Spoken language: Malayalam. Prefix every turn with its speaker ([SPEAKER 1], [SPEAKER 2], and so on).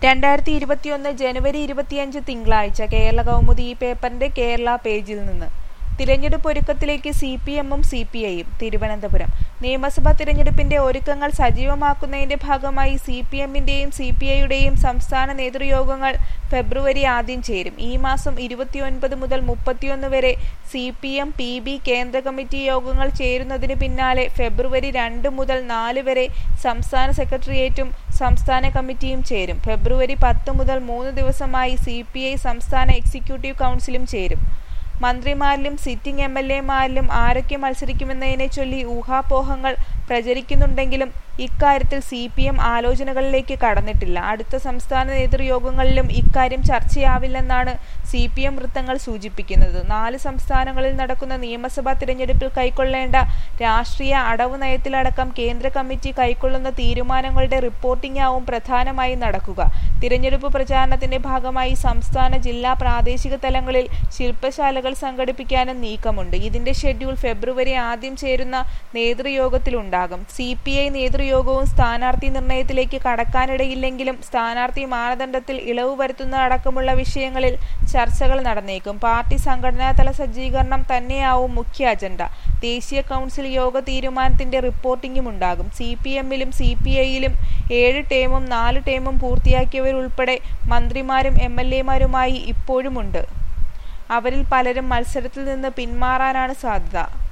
[SPEAKER 1] രണ്ടായിരത്തി ഇരുപത്തിയൊന്ന് ജനുവരി ഇരുപത്തിയഞ്ച് തിങ്കളാഴ്ച കേരള കൗമുദി ഈ പേപ്പറിന്റെ കേരള പേജിൽ നിന്ന് തിരഞ്ഞെടുപ്പ് ഒരുക്കത്തിലേക്ക് സി പി എമ്മും സി പി ഐയും തിരുവനന്തപുരം നിയമസഭാ തിരഞ്ഞെടുപ്പിന്റെ ഒരുക്കങ്ങൾ സജീവമാക്കുന്നതിന്റെ ഭാഗമായി സി പി എമ്മിന്റെയും സി പി ഐയുടെയും സംസ്ഥാന നേതൃയോഗങ്ങൾ ഫെബ്രുവരി ആദ്യം ചേരും ഈ മാസം ഇരുപത്തിയൊൻപത് മുതൽ മുപ്പത്തിയൊന്ന് വരെ C P M P B കേന്ദ്ര കമ്മിറ്റി യോഗങ്ങൾ ചേരുന്നതിന് പിന്നാലെ ഫെബ്രുവരി രണ്ട് മുതൽ നാല് വരെ സംസ്ഥാന സെക്രട്ടേറിയറ്റും സംസ്ഥാന കമ്മിറ്റിയും ചേരും ഫെബ്രുവരി പത്ത് മുതൽ മൂന്ന് ദിവസമായി സി പി ഐ സംസ്ഥാന എക്സിക്യൂട്ടീവ് കൗൺസിലും ചേരും മന്ത്രിമാരിലും സിറ്റിംഗ് എം എൽ എമാരിലും ആരൊക്കെ മത്സരിക്കുമെന്നതിനെ ചൊല്ലി ഊഹാപോഹങ്ങൾ പ്രചരിക്കുന്നുണ്ടെങ്കിലും ഇക്കാര്യത്തിൽ സി പി എം ആലോചനകളിലേക്ക് കടന്നിട്ടില്ല അടുത്ത സംസ്ഥാന നേതൃയോഗങ്ങളിലും ഇക്കാര്യം ചർച്ചയാവില്ലെന്നാണ് സി പി എം വൃത്തങ്ങൾ സൂചിപ്പിക്കുന്നത് നാല് സംസ്ഥാനങ്ങളിൽ നടക്കുന്ന നിയമസഭാ തിരഞ്ഞെടുപ്പിൽ കൈക്കൊള്ളേണ്ട രാഷ്ട്രീയ അടവ് നയത്തിലടക്കം കേന്ദ്ര കമ്മിറ്റി കൈക്കൊള്ളുന്ന തീരുമാനങ്ങളുടെ റിപ്പോർട്ടിംഗ് ആവും പ്രധാനമായും നടക്കുക തിരഞ്ഞെടുപ്പ് പ്രചാരണത്തിന്റെ ഭാഗമായി സംസ്ഥാന ജില്ലാ പ്രാദേശിക തലങ്ങളിൽ ശില്പശാലകൾ സംഘടിപ്പിക്കാനും നീക്കമുണ്ട് ഇതിന്റെ ഷെഡ്യൂൾ ഫെബ്രുവരി ആദ്യം ചേരുന്ന നേതൃയോഗത്തിലുണ്ടാകും സി പി ഐ നേതൃയോഗവും സ്ഥാനാർത്ഥി നിർണയത്തിലേക്ക് കടക്കാനിടയില്ലെങ്കിലും സ്ഥാനാർത്ഥി മാനദണ്ഡത്തിൽ ഇളവ് വരുത്തുന്നതടക്കമുള്ള വിഷയങ്ങളിൽ ചർച്ചകൾ നടന്നേക്കും പാർട്ടി സംഘടനാതല സജ്ജീകരണം തന്നെയാവും മുഖ്യ അജണ്ട ദേശീയ കൗൺസിൽ യോഗ തീരുമാനത്തിന്റെ റിപ്പോർട്ടിംഗും ഉണ്ടാകും സി പി എമ്മിലും സി പി ഐയിലും ഏഴ് ടേമും നാല് ടേമും പൂർത്തിയാക്കിയവരുൾപ്പെടെ മന്ത്രിമാരും എം എൽ എമാരുമായി ഇപ്പോഴുമുണ്ട് അവരിൽ പലരും മത്സരത്തിൽ നിന്ന് പിന്മാറാനാണ് സാധ്യത